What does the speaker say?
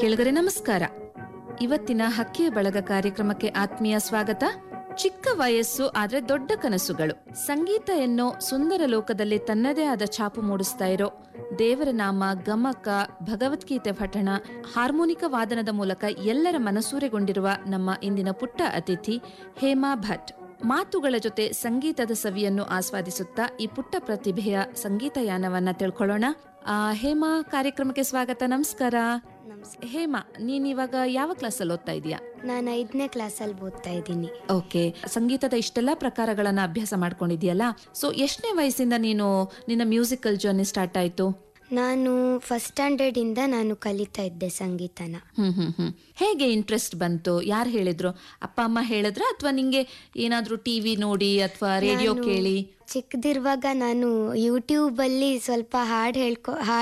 ಕೇಳಿದರೆ ನಮಸ್ಕಾರ ಇವತ್ತಿನ ಹಕ್ಕಿಯ ಬಳಗ ಕಾರ್ಯಕ್ರಮಕ್ಕೆ ಆತ್ಮೀಯ ಸ್ವಾಗತ ಚಿಕ್ಕ ವಯಸ್ಸು ಆದ್ರೆ ದೊಡ್ಡ ಕನಸುಗಳು ಸಂಗೀತ ಎನ್ನೋ ಸುಂದರ ಲೋಕದಲ್ಲಿ ತನ್ನದೇ ಆದ ಛಾಪು ಮೂಡಿಸ್ತಾ ಇರೋ ದೇವರ ನಾಮ ಗಮಕ ಭಗವದ್ಗೀತೆ ಪಠಣ ಹಾರ್ಮೋನಿಕ ವಾದನದ ಮೂಲಕ ಎಲ್ಲರ ಮನಸೂರೆಗೊಂಡಿರುವ ನಮ್ಮ ಇಂದಿನ ಪುಟ್ಟ ಅತಿಥಿ ಹೇಮಾ ಭಟ್ ಮಾತುಗಳ ಜೊತೆ ಸಂಗೀತದ ಸವಿಯನ್ನು ಆಸ್ವಾದಿಸುತ್ತಾ ಈ ಪುಟ್ಟ ಪ್ರತಿಭೆಯ ಸಂಗೀತ ಯಾನವನ್ನ ತಿಳ್ಕೊಳ್ಳೋಣ ಆ, ಹೇಮಾ ಕಾರ್ಯಕ್ರಮಕ್ಕೆ ಸ್ವಾಗತ ನಮಸ್ಕಾರ ನಮಸ್ಕಾರ ಹೇಮಾ ನೀನ್ ಇವಾಗ ಯಾವ ಕ್ಲಾಸಲ್ಲಿ ಓದ್ತಾ ಇದೀಯಾ ನಾನು ಐದನೇ ಕ್ಲಾಸಲ್ಲಿ ಓದ್ತಾ ಇದ್ದೀನಿ ಓಕೆ ಸಂಗೀತದ ಇಷ್ಟೆಲ್ಲ ಪ್ರಕಾರಗಳನ್ನ ಅಭ್ಯಾಸ ಮಾಡ್ಕೊಂಡಿದ್ಯಲ್ಲ ಸೊ ಎಷ್ಟನೇ ವಯಸ್ಸಿಂದ ನೀನು ನಿನ್ನ ಮ್ಯೂಸಿಕಲ್ ಜರ್ನಿ ಸ್ಟಾರ್ಟ್ ಆಯ್ತು ನಾನು ಫಸ್ಟ್ ಸ್ಟ್ಯಾಂಡರ್ಡಿಂದ ನಾನು ಕಲಿತಾ ಇದ್ದೆ ಸಂಗೀತನ ಹ್ಮ್ ಹ್ಮ್ ಹ್ಮ್ ಹೇಗೆ ಇಂಟ್ರೆಸ್ಟ್ ಬಂತು ಯಾರು ಹೇಳಿದ್ರು ಅಪ್ಪ ಅಮ್ಮ ಹೇಳಿದ್ರ ಅಥವಾ ನಿಂಗೆ ಏನಾದ್ರೂ ಟಿವಿ ನೋಡಿ ಅಥವಾ ರೇಡಿಯೋ ನಾನು ಕೇಳಿ ಚಿಕ್ಕದಿರುವಾಗ ನಾನು ಯೂಟ್ಯೂಬಲ್ಲಿ ಸ್ವಲ್ಪ ಹಾಡು ಹೇಳ್ಕೊ ಹಾಡು